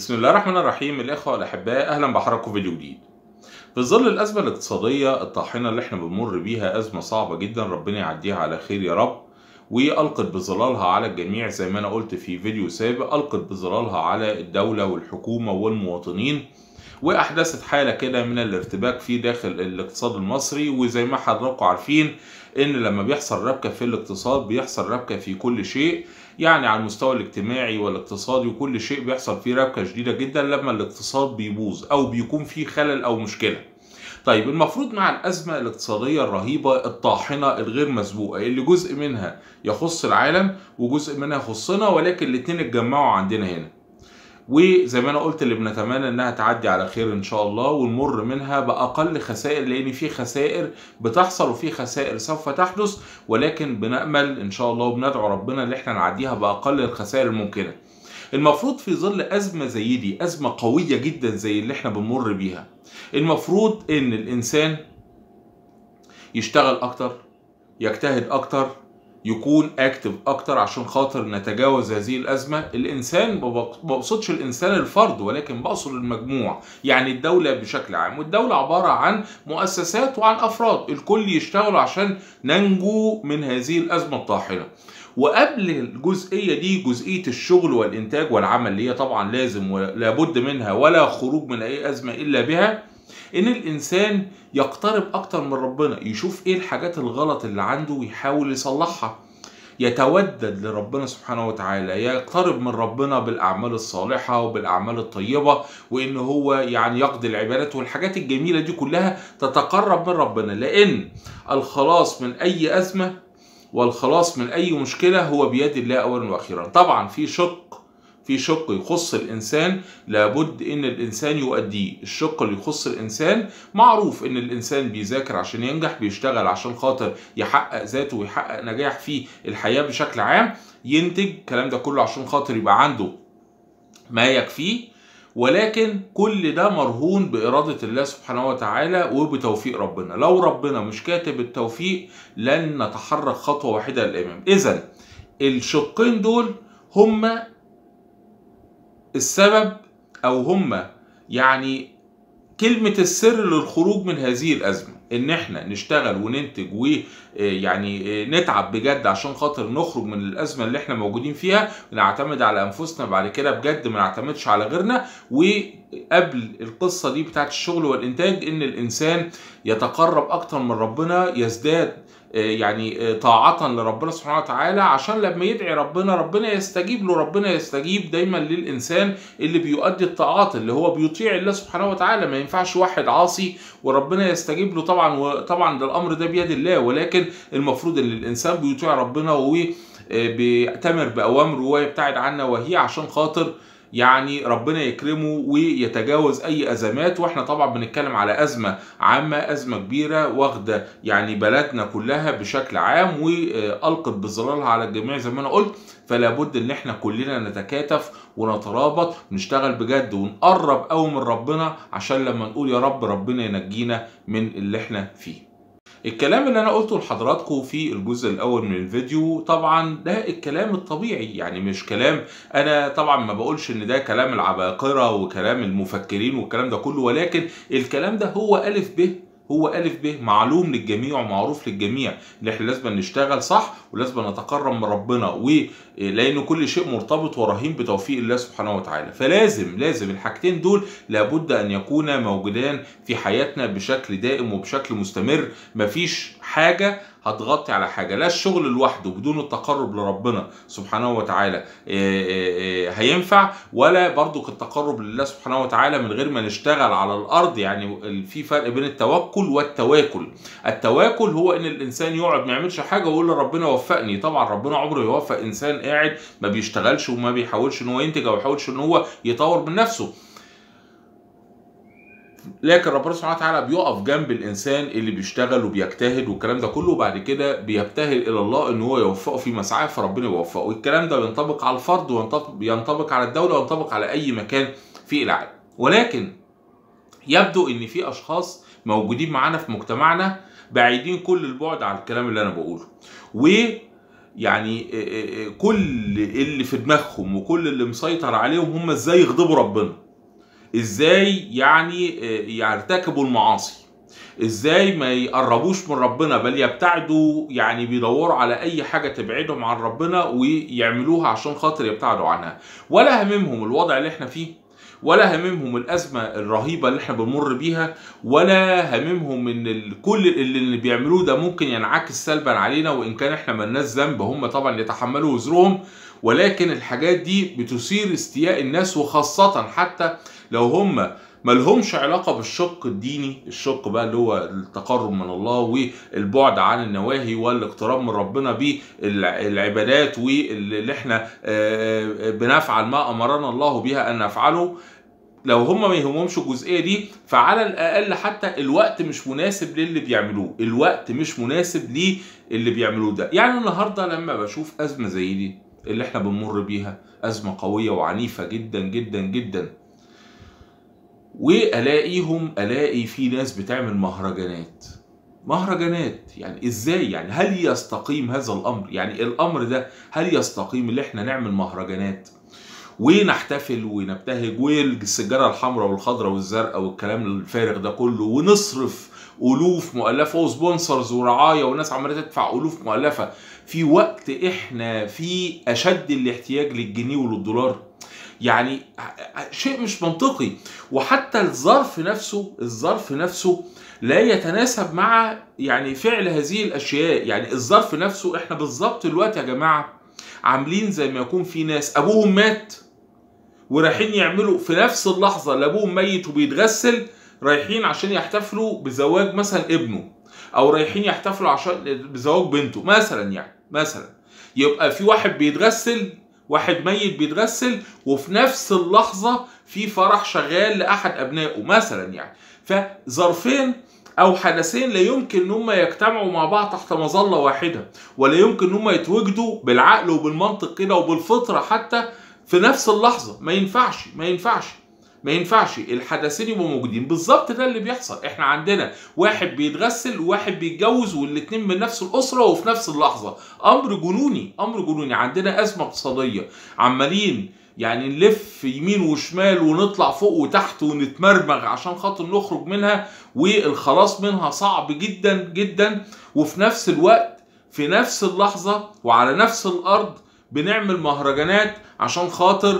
بسم الله الرحمن الرحيم الإخوة والأحباء أهلا بحضراتكم في فيديو جديد. في ظل الأزمة الاقتصادية الطاحنة اللي احنا بنمر بيها أزمة صعبة جدا ربنا يعديها على خير يا رب وألقت بظلالها على الجميع زي ما أنا قلت في فيديو سابق ألقت بظلالها على الدولة والحكومة والمواطنين وأحدثت حالة كده من الارتباك في داخل الاقتصاد المصري وزي ما حضراتكم عارفين إن لما بيحصل ربكة في الاقتصاد بيحصل ربكة في كل شيء يعني على المستوى الاجتماعي والاقتصادي وكل شيء بيحصل فيه ربكة شديدة جدا لما الاقتصاد بيبوظ أو بيكون فيه خلل أو مشكلة طيب المفروض مع الأزمة الاقتصادية الرهيبة الطاحنة الغير مسبوقة اللي جزء منها يخص العالم وجزء منها يخصنا ولكن الاتنين اتجمعوا عندنا هنا وزي ما انا قلت اللي بنتمنى انها تعدي على خير ان شاء الله ونمر منها باقل خسائر لان في خسائر بتحصل وفي خسائر سوف تحدث ولكن بنامل ان شاء الله وبندعو ربنا ان احنا نعديها باقل الخسائر الممكنه. المفروض في ظل ازمه زي دي ازمه قويه جدا زي اللي احنا بنمر بيها المفروض ان الانسان يشتغل اكتر يجتهد اكتر يكون اكتف اكتر عشان خاطر نتجاوز هذه الازمه الانسان ما بقصدش الانسان الفرد ولكن بقصد المجموع يعني الدوله بشكل عام والدوله عباره عن مؤسسات وعن افراد الكل يشتغلوا عشان ننجو من هذه الازمه الطاحنه وقبل الجزئيه دي جزئيه الشغل والانتاج والعمل اللي هي طبعا لازم ولابد منها ولا خروج من اي ازمه الا بها ان الانسان يقترب اكتر من ربنا يشوف ايه الحاجات الغلط اللي عنده ويحاول يصلحها يتودد لربنا سبحانه وتعالى يقترب من ربنا بالاعمال الصالحه وبالاعمال الطيبه وان هو يعني يقضي العبادات والحاجات الجميله دي كلها تتقرب من ربنا لان الخلاص من اي ازمه والخلاص من اي مشكله هو بيد الله اولا واخيرا طبعا في شق في شق يخص الانسان لابد ان الانسان يؤديه الشق اللي يخص الانسان معروف ان الانسان بيذاكر عشان ينجح بيشتغل عشان خاطر يحقق ذاته ويحقق نجاح في الحياه بشكل عام ينتج الكلام ده كله عشان خاطر يبقى عنده ما يكفيه ولكن كل ده مرهون بإرادة الله سبحانه وتعالى وبتوفيق ربنا لو ربنا مش كاتب التوفيق لن نتحرك خطوة واحدة للأمام إذا الشقين دول هما السبب او هم يعني كلمة السر للخروج من هذه الأزمة إن إحنا نشتغل وننتج ويعني نتعب بجد عشان خاطر نخرج من الأزمة اللي إحنا موجودين فيها ونعتمد على أنفسنا بعد كده بجد ما نعتمدش على غيرنا وقبل القصة دي بتاعت الشغل والإنتاج إن الإنسان يتقرب أكتر من ربنا يزداد يعني طاعة لربنا سبحانه وتعالى عشان لما يدعي ربنا ربنا يستجيب له ربنا يستجيب دايما للإنسان اللي بيؤدي الطاعات اللي هو بيطيع الله سبحانه وتعالى ما ينفعش واحد عاصي وربنا يستجيب له طبعا وطبعا ده الأمر ده بيد الله ولكن المفروض ان الإنسان بيطيع ربنا وبيأتمر بأوامره ويبتعد عن نواهيه عشان خاطر يعني ربنا يكرمه ويتجاوز اي ازمات واحنا طبعا بنتكلم على ازمه عامه ازمه كبيره واخده يعني بلدنا كلها بشكل عام والقت بظلالها على الجميع زي ما انا قلت فلا بد ان احنا كلنا نتكاتف ونترابط ونشتغل بجد ونقرب قوي من ربنا عشان لما نقول يا رب ربنا ينجينا من اللي احنا فيه الكلام اللي انا قلته لحضراتكم في الجزء الاول من الفيديو طبعا ده الكلام الطبيعي يعني مش كلام انا طبعا ما بقولش ان ده كلام العباقرة وكلام المفكرين والكلام ده كله ولكن الكلام ده هو الف ب هو ألف ب معلوم للجميع ومعروف للجميع إن إحنا لازم نشتغل صح ولازم نتقرب من ربنا ولأن كل شيء مرتبط ورهين بتوفيق الله سبحانه وتعالى فلازم لازم الحاجتين دول لابد أن يكونا موجودان في حياتنا بشكل دائم وبشكل مستمر مفيش حاجة هتغطي على حاجة لا الشغل لوحده بدون التقرب لربنا سبحانه وتعالى هينفع ولا برضو التقرب لله سبحانه وتعالى من غير ما نشتغل على الأرض يعني في فرق بين التوكل والتواكل التواكل هو ان الانسان يقعد ما يعملش حاجه ويقول ربنا وفقني طبعا ربنا عمره يوفق انسان قاعد ما بيشتغلش وما بيحاولش ان هو ينتج او يحاولش ان هو يطور من نفسه لكن ربنا سبحانه وتعالى بيقف جنب الانسان اللي بيشتغل وبيجتهد والكلام ده كله وبعد كده بيبتهل الى الله ان هو يوفقه في مسعاه فربنا يوفقه والكلام ده بينطبق على الفرد وينطبق على الدوله وينطبق على اي مكان في العالم ولكن يبدو ان في اشخاص موجودين معانا في مجتمعنا بعيدين كل البعد عن الكلام اللي انا بقوله و يعني آه، آه، كل اللي في دماغهم وكل اللي مسيطر عليهم هم ازاي يغضبوا ربنا ازاي يعني آه، يرتكبوا المعاصي ازاي ما يقربوش من ربنا بل يبتعدوا يعني بيدوروا على اي حاجه تبعدهم عن ربنا ويعملوها عشان خاطر يبتعدوا عنها ولا هممهم الوضع اللي احنا فيه ولا هممهم الازمه الرهيبه اللي احنا بنمر بيها ولا هممهم ان ال- كل اللي اللي بيعملوه ده ممكن ينعكس سلبا علينا وان كان احنا ملناش ذنب هم طبعا يتحملوا وزرهم ولكن الحاجات دي بتثير استياء الناس وخاصه حتى لو هم ملهمش علاقه بالشق الديني الشق بقى اللي هو التقرب من الله والبعد عن النواهي والاقتراب من ربنا بالعبادات واللي احنا آه، بنفعل ما امرنا الله بها ان نفعله لو هم ما يهمهمش الجزئيه دي فعلى الاقل حتى الوقت مش مناسب للي بيعملوه الوقت مش مناسب للي بيعملوه ده يعني النهارده لما بشوف ازمه زي دي اللي احنا بنمر بيها ازمه قويه وعنيفه جدا جدا جدا والاقيهم الاقي في ناس بتعمل مهرجانات مهرجانات يعني ازاي يعني هل يستقيم هذا الامر يعني الامر ده هل يستقيم اللي احنا نعمل مهرجانات ونحتفل ونبتهج والسجاره الحمراء والخضراء والزرقاء والكلام الفارغ ده كله ونصرف الوف مؤلفه وسبونسرز ورعايه والناس عماله تدفع الوف مؤلفه في وقت احنا في اشد الاحتياج للجنيه وللدولار يعني شيء مش منطقي وحتى الظرف نفسه الظرف نفسه لا يتناسب مع يعني فعل هذه الاشياء يعني الظرف نفسه احنا بالظبط دلوقتي يا جماعه عاملين زي ما يكون في ناس ابوهم مات ورايحين يعملوا في نفس اللحظه اللي ابوهم ميت وبيتغسل رايحين عشان يحتفلوا بزواج مثلا ابنه او رايحين يحتفلوا عشان بزواج بنته مثلا يعني مثلا يبقى في واحد بيتغسل واحد ميت بيتغسل وفي نفس اللحظه في فرح شغال لاحد ابنائه مثلا يعني فظرفين او حدثين لا يمكن ان هم يجتمعوا مع بعض تحت مظله واحده ولا يمكن ان هم يتوجدوا بالعقل وبالمنطق كده وبالفطره حتى في نفس اللحظه ما ينفعش ما ينفعش ما ينفعش الحدثين يبقوا موجودين بالظبط ده اللي بيحصل احنا عندنا واحد بيتغسل وواحد بيتجوز والاتنين من نفس الاسره وفي نفس اللحظه امر جنوني امر جنوني عندنا ازمه اقتصاديه عمالين يعني نلف يمين وشمال ونطلع فوق وتحت ونتمرمغ عشان خاطر نخرج منها والخلاص منها صعب جدا جدا وفي نفس الوقت في نفس اللحظة وعلى نفس الأرض بنعمل مهرجانات عشان خاطر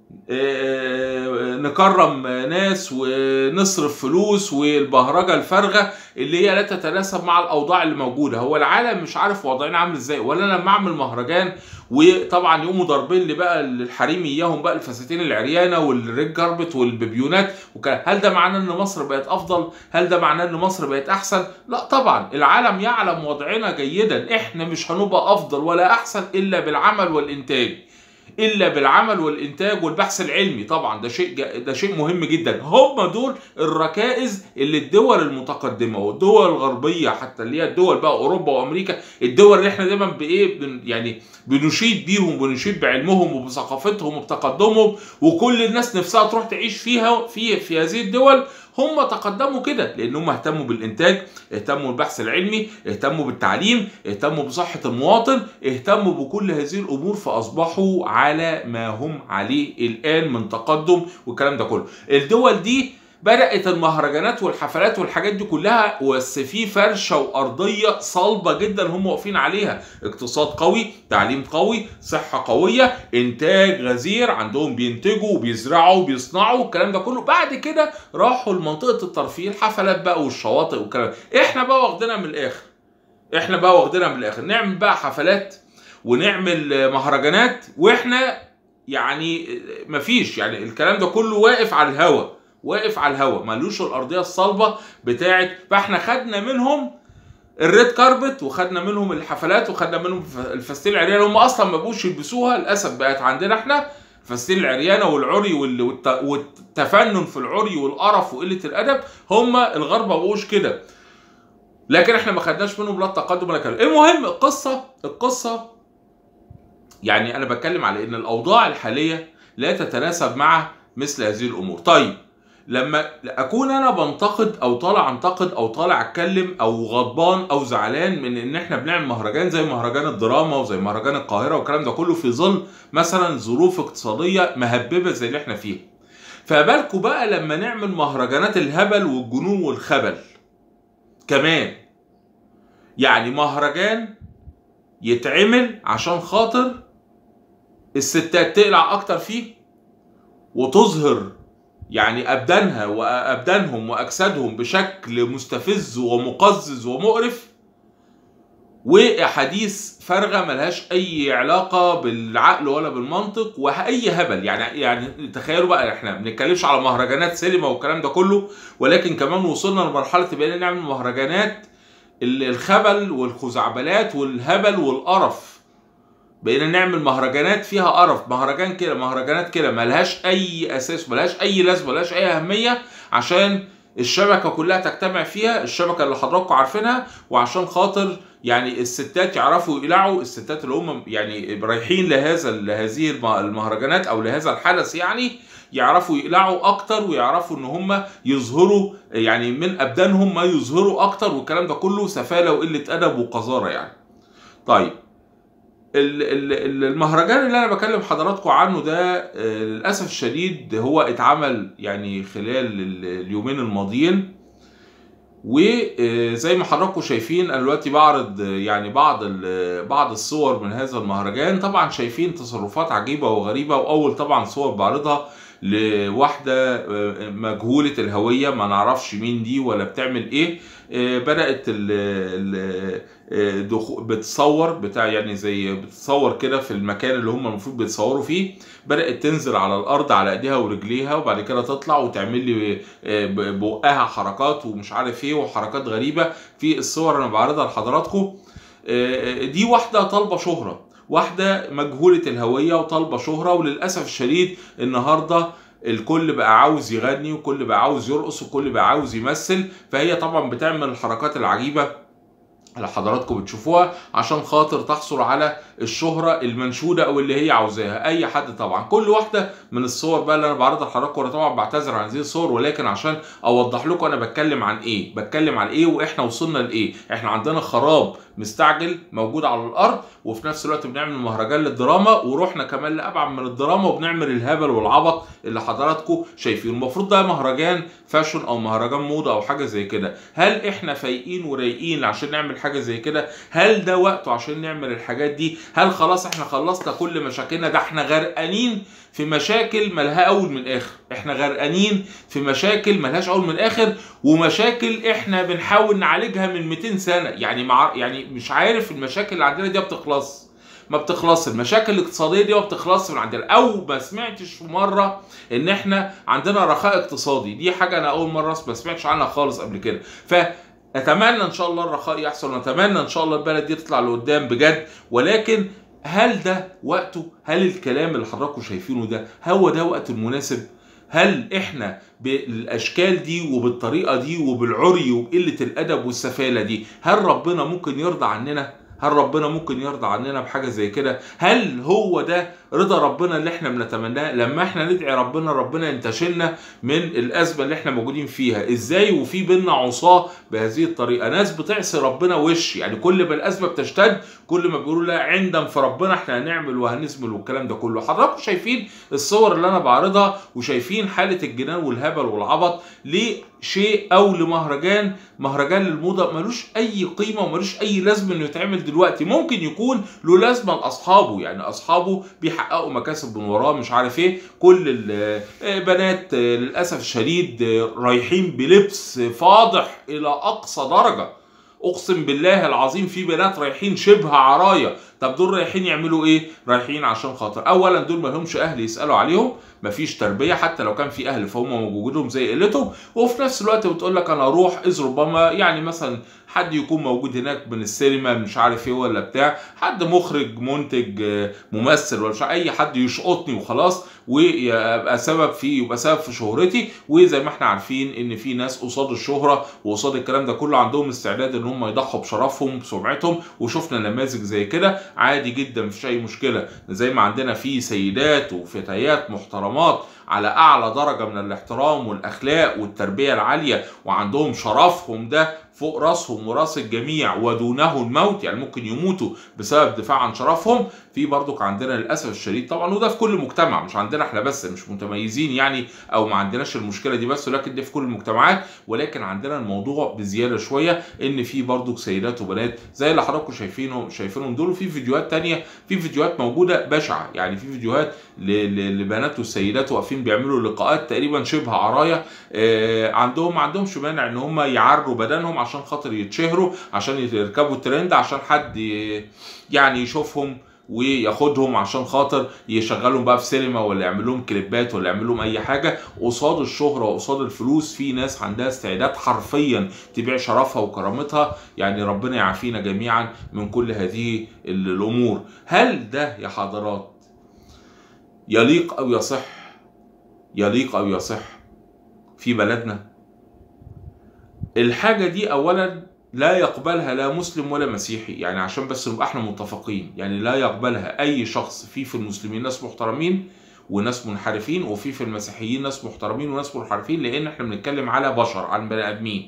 آه، نكرم ناس ونصرف فلوس والبهرجة الفارغة اللي هي لا تتناسب مع الأوضاع اللي موجودة هو العالم مش عارف وضعنا عامل ازاي ولا لما أعمل مهرجان وطبعا يقوموا ضاربين لي بقى الحريم اياهم بقى الفساتين العريانه والريد كاربت والبيبيونات وكلام هل ده معناه ان مصر بقت افضل هل ده معناه ان مصر بقت احسن لا طبعا العالم يعلم وضعنا جيدا احنا مش هنبقى افضل ولا احسن الا بالعمل والانتاج الا بالعمل والانتاج والبحث العلمي طبعا ده شيء جا- ده شيء مهم جدا هم دول الركائز اللي الدول المتقدمه والدول الغربيه حتى اللي هي الدول بقى اوروبا وامريكا الدول اللي احنا دايما بايه بن يعني بنشيد بيهم ونشيد بعلمهم وبثقافتهم وبتقدمهم وكل الناس نفسها تروح تعيش فيها في في هذه الدول هم تقدموا كده لان هم اهتموا بالانتاج اهتموا بالبحث العلمي اهتموا بالتعليم اهتموا بصحه المواطن اهتموا بكل هذه الامور فاصبحوا على ما هم عليه الان من تقدم والكلام ده كله الدول دي بدات المهرجانات والحفلات والحاجات دي كلها بس في فرشه وارضيه صلبه جدا هم واقفين عليها اقتصاد قوي تعليم قوي صحه قويه انتاج غزير عندهم بينتجوا وبيزرعوا وبيصنعوا الكلام ده كله بعد كده راحوا لمنطقه الترفيه الحفلات بقى والشواطئ والكلام احنا بقى واخدينها من الاخر احنا بقى واخدينها من الاخر نعمل بقى حفلات ونعمل مهرجانات واحنا يعني مفيش يعني الكلام ده كله واقف على الهوا واقف على الهوا ملوش الارضيه الصلبه بتاعت فاحنا خدنا منهم الريد كاربت وخدنا منهم الحفلات وخدنا منهم الفستيل العريانه هم اصلا ما بقوش يلبسوها للاسف بقت عندنا احنا الفستيل العريانه والعري وال- والت- والتفنن في العري والقرف وقله الادب هم الغرب ما بقوش كده لكن احنا ما خدناش منهم لا التقدم ولا كلام المهم القصه القصه يعني انا بتكلم على ان الاوضاع الحاليه لا تتناسب مع مثل هذه الامور طيب لما اكون انا بنتقد او طالع انتقد او طالع اتكلم او غضبان او زعلان من ان احنا بنعمل مهرجان زي مهرجان الدراما وزي مهرجان القاهره والكلام ده كله في ظل مثلا ظروف اقتصاديه مهببه زي اللي احنا فيها فبالكوا بقى لما نعمل مهرجانات الهبل والجنون والخبل كمان يعني مهرجان يتعمل عشان خاطر الستات تقلع اكتر فيه وتظهر يعني ابدانها وابدانهم واجسادهم بشكل مستفز ومقزز ومقرف واحاديث فارغه ملهاش اي علاقه بالعقل ولا بالمنطق واي هبل يعني يعني تخيلوا بقى احنا ما بنتكلمش على مهرجانات سينما والكلام ده كله ولكن كمان وصلنا لمرحله بقينا نعمل مهرجانات الخبل والخزعبلات والهبل والقرف بقينا نعمل مهرجانات فيها قرف مهرجان كده مهرجانات كده ملهاش اي اساس ملهاش اي لازمه ملهاش اي اهميه عشان الشبكه كلها تجتمع فيها الشبكه اللي حضراتكم عارفينها وعشان خاطر يعني الستات يعرفوا يقلعوا الستات اللي هم يعني رايحين لهذا لهذه المهرجانات او لهذا الحدث يعني يعرفوا يقلعوا اكتر ويعرفوا ان هم يظهروا يعني من ابدانهم ما يظهروا اكتر والكلام ده كله سفاله وقله ادب وقذاره يعني. طيب المهرجان اللي انا بكلم حضراتكم عنه ده للاسف الشديد هو اتعمل يعني خلال اليومين الماضيين وزي ما حضراتكم شايفين انا دلوقتي بعرض يعني بعض بعض الصور من هذا المهرجان طبعا شايفين تصرفات عجيبه وغريبه واول طبعا صور بعرضها لواحده مجهوله الهويه ما نعرفش مين دي ولا بتعمل ايه بدات بتصور بتاع يعني زي بتصور كده في المكان اللي هم المفروض بيتصوروا فيه بدات تنزل على الارض على ايديها ورجليها وبعد كده تطلع وتعمل لي بقها حركات ومش عارف ايه وحركات غريبه في الصور انا بعرضها لحضراتكم دي واحده طالبه شهره واحدة مجهولة الهوية وطالبة شهرة وللأسف الشديد النهاردة الكل بقى عاوز يغني وكل بقى عاوز يرقص وكل بقى عاوز يمثل فهي طبعا بتعمل الحركات العجيبة اللي حضراتكم بتشوفوها عشان خاطر تحصل على الشهرة المنشودة او اللي هي عاوزاها اي حد طبعا كل واحدة من الصور بقى اللي انا بعرضها لحضراتكم وانا طبعا بعتذر عن هذه الصور ولكن عشان اوضح لكم انا بتكلم عن ايه بتكلم عن ايه واحنا وصلنا لايه احنا عندنا خراب مستعجل موجود على الارض وفي نفس الوقت بنعمل مهرجان للدراما ورحنا كمان لابعد من الدراما وبنعمل الهبل والعبط اللي حضراتكم شايفينه المفروض ده مهرجان فاشن او مهرجان موضه او حاجه زي كده هل احنا فايقين ورايقين عشان نعمل حاجه زي كده هل ده وقته عشان نعمل الحاجات دي هل خلاص احنا خلصنا كل مشاكلنا ده احنا غرقانين في مشاكل ملها اول من اخر احنا غرقانين في مشاكل ملهاش اول من اخر ومشاكل احنا بنحاول نعالجها من 200 سنه يعني مع يعني مش عارف المشاكل اللي عندنا دي ما بتخلص ما بتخلص المشاكل الاقتصاديه دي ما بتخلصش من عندنا او ما سمعتش في مره ان احنا عندنا رخاء اقتصادي دي حاجه انا اول مره ما سمعتش عنها خالص قبل كده ف اتمنى ان شاء الله الرخاء يحصل ونتمنى ان شاء الله البلد دي تطلع لقدام بجد ولكن هل ده وقته؟ هل الكلام اللي حضراتكم شايفينه ده هو ده وقت المناسب؟ هل احنا بالاشكال دي وبالطريقه دي وبالعري وبقله الادب والسفاله دي هل ربنا ممكن يرضى عننا؟ هل ربنا ممكن يرضى عننا بحاجه زي كده؟ هل هو ده رضا ربنا اللي احنا بنتمناه لما احنا ندعي ربنا ربنا ينتشلنا من الازمه اللي احنا موجودين فيها ازاي وفي بينا عصاه بهذه الطريقه ناس بتعصي ربنا وش يعني كل ما الازمه بتشتد كل ما بيقولوا لا عندم في ربنا احنا هنعمل وهنزمل والكلام ده كله حضراتكم شايفين الصور اللي انا بعرضها وشايفين حاله الجنان والهبل والعبط لشيء او لمهرجان مهرجان للموضه ملوش اي قيمه وملوش اي لازمه انه يتعمل دلوقتي ممكن يكون له لازمه لاصحابه يعني اصحابه بيحققوا مكاسب من وراه مش عارف ايه كل البنات للاسف الشديد رايحين بلبس فاضح الى اقصى درجه اقسم بالله العظيم في بنات رايحين شبه عرايا طب دول رايحين يعملوا ايه رايحين عشان خاطر اولا دول ما لهمش اهل يسالوا عليهم مفيش تربيه حتى لو كان في اهل فهم موجودهم زي قلتهم وفي نفس الوقت بتقول لك انا اروح اذ ربما يعني مثلا حد يكون موجود هناك من السينما مش عارف ايه ولا بتاع حد مخرج منتج ممثل ولا مش اي حد يشقطني وخلاص ويبقى سبب في يبقى سبب في شهرتي وزي ما احنا عارفين ان في ناس قصاد الشهره وقصاد الكلام ده كله عندهم استعداد ان هم يضحوا بشرفهم بسمعتهم وشفنا نماذج زي كده عادي جدا مفيش اي مشكله زي ما عندنا في سيدات وفتيات محترمات على اعلى درجه من الاحترام والاخلاق والتربيه العاليه وعندهم شرفهم ده فوق راسهم وراس الجميع ودونه الموت يعني ممكن يموتوا بسبب دفاع عن شرفهم في برضك عندنا للاسف الشديد طبعا وده في كل مجتمع مش عندنا احنا بس مش متميزين يعني او ما عندناش المشكله دي بس ولكن دي في كل المجتمعات ولكن عندنا الموضوع بزياده شويه ان في برضك سيدات وبنات زي اللي حضراتكم شايفينه شايفينهم دول وفي فيديوهات تانية في فيديوهات موجوده بشعه يعني في فيديوهات لبنات والسيدات واقفين بيعملوا لقاءات تقريبا شبه عرايا آه عندهم ما عندهمش مانع ان هم يعروا بدنهم عشان خاطر يتشهروا عشان يركبوا الترند عشان حد يعني يشوفهم وياخدهم عشان خاطر يشغلهم بقى في سينما ولا يعمل لهم كليبات ولا يعمل لهم اي حاجه قصاد الشهره وقصاد الفلوس في ناس عندها استعداد حرفيا تبيع شرفها وكرامتها يعني ربنا يعافينا جميعا من كل هذه الامور هل ده يا حضرات يليق او يصح يليق او يصح في بلدنا الحاجه دي اولا لا يقبلها لا مسلم ولا مسيحي يعني عشان بس نبقى احنا متفقين يعني لا يقبلها اي شخص في في المسلمين ناس محترمين وناس منحرفين وفي في المسيحيين ناس محترمين وناس منحرفين لان احنا بنتكلم على بشر عن بني ادمين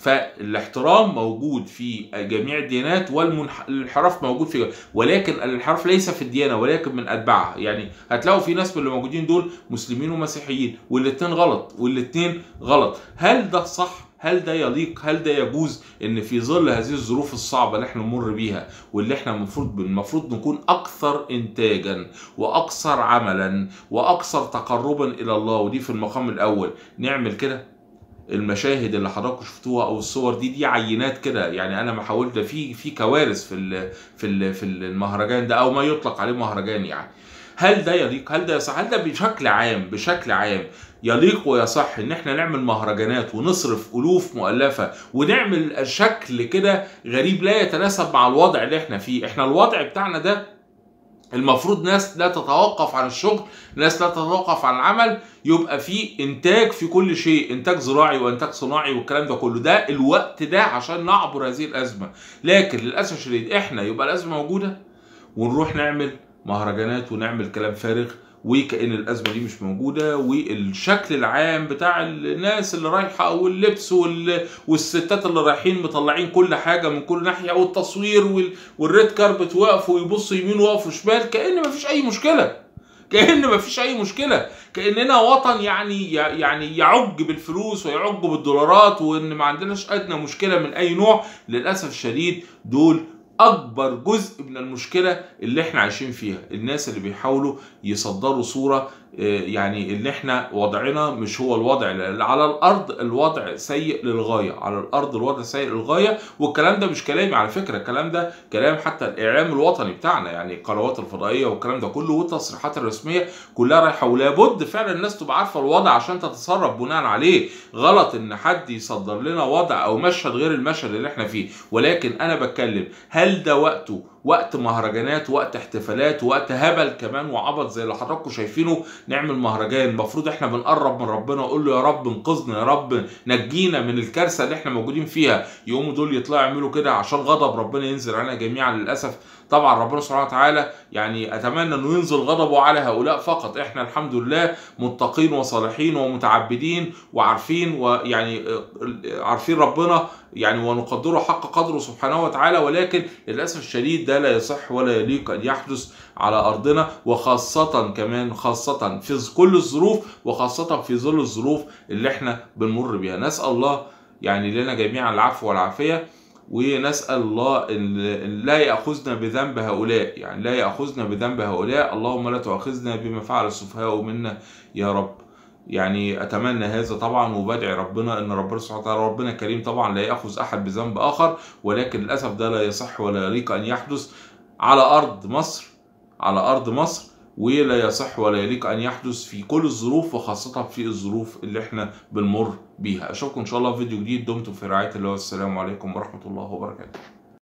فالاحترام موجود في جميع الديانات والانحراف موجود في ولكن الانحراف ليس في الديانه ولكن من اتباعها يعني هتلاقوا في ناس من اللي موجودين دول مسلمين ومسيحيين والاثنين غلط والاثنين غلط هل ده صح هل ده يليق هل ده يجوز ان في ظل هذه الظروف الصعبه اللي احنا نمر بيها واللي احنا المفروض المفروض نكون اكثر انتاجا واكثر عملا واكثر تقربا الى الله ودي في المقام الاول نعمل كده المشاهد اللي حضراتكم شفتوها او الصور دي دي عينات كده يعني انا ما حاولت في في كوارث في ال في ال في المهرجان ده او ما يطلق عليه مهرجان يعني هل ده يليق هل ده يصح هل ده بشكل عام بشكل عام يليق ويصح ان احنا نعمل مهرجانات ونصرف الوف مؤلفه ونعمل شكل كده غريب لا يتناسب مع الوضع اللي احنا فيه احنا الوضع بتاعنا ده المفروض ناس لا تتوقف عن الشغل ناس لا تتوقف عن العمل يبقى في انتاج في كل شيء انتاج زراعي وانتاج صناعي والكلام ده كله ده الوقت ده عشان نعبر هذه الازمه لكن للاسف الشديد احنا يبقى الازمه موجوده ونروح نعمل مهرجانات ونعمل كلام فارغ وكأن الأزمة دي مش موجودة والشكل العام بتاع الناس اللي رايحة واللبس والستات اللي رايحين مطلعين كل حاجة من كل ناحية والتصوير والريد كاربت واقفوا ويبصوا يمين ويقفوا شمال كأن مفيش أي مشكلة كأن مفيش أي مشكلة كأننا وطن يعني يعني يعج بالفلوس ويعج بالدولارات وإن ما عندناش أدنى مشكلة من أي نوع للأسف الشديد دول اكبر جزء من المشكله اللي احنا عايشين فيها الناس اللي بيحاولوا يصدروا صوره يعني ان احنا وضعنا مش هو الوضع على الارض الوضع سيء للغايه على الارض الوضع سيء للغايه والكلام ده مش كلامي على فكره الكلام ده كلام حتى الاعلام الوطني بتاعنا يعني القنوات الفضائيه والكلام ده كله والتصريحات الرسميه كلها رايحه ولابد فعلا الناس تبقى عارفه الوضع عشان تتصرف بناء عليه غلط ان حد يصدر لنا وضع او مشهد غير المشهد اللي احنا فيه ولكن انا بتكلم هل ده وقته وقت مهرجانات وقت احتفالات وقت هبل كمان وعبط زي اللي حضراتكم شايفينه نعمل مهرجان المفروض احنا بنقرب من ربنا ونقول له يا رب انقذنا يا رب نجينا من الكارثه اللي احنا موجودين فيها يقوموا دول يطلعوا يعملوا كده عشان غضب ربنا ينزل علينا جميعا للاسف طبعا ربنا سبحانه وتعالى يعني اتمنى انه ينزل غضبه على هؤلاء فقط احنا الحمد لله متقين وصالحين ومتعبدين وعارفين ويعني عارفين ربنا يعني ونقدره حق قدره سبحانه وتعالى ولكن للاسف الشديد ده لا يصح ولا يليق ان يحدث على ارضنا وخاصه كمان خاصه في كل الظروف وخاصه في ظل الظروف اللي احنا بنمر بيها نسال الله يعني لنا جميعا العفو والعافيه ونسأل الله أن لا يأخذنا بذنب هؤلاء يعني لا يأخذنا بذنب هؤلاء اللهم لا تؤاخذنا بما فعل السفهاء منا يا رب يعني اتمنى هذا طبعا وبدعي ربنا ان ربنا سبحانه وتعالى ربنا كريم طبعا لا ياخذ احد بذنب اخر ولكن للاسف ده لا يصح ولا يليق ان يحدث على ارض مصر على ارض مصر ولا يصح ولا يليق ان يحدث في كل الظروف وخاصه في الظروف اللي احنا بنمر بيها اشوفكم ان شاء الله في فيديو جديد دمتم في رعايه الله والسلام عليكم ورحمه الله وبركاته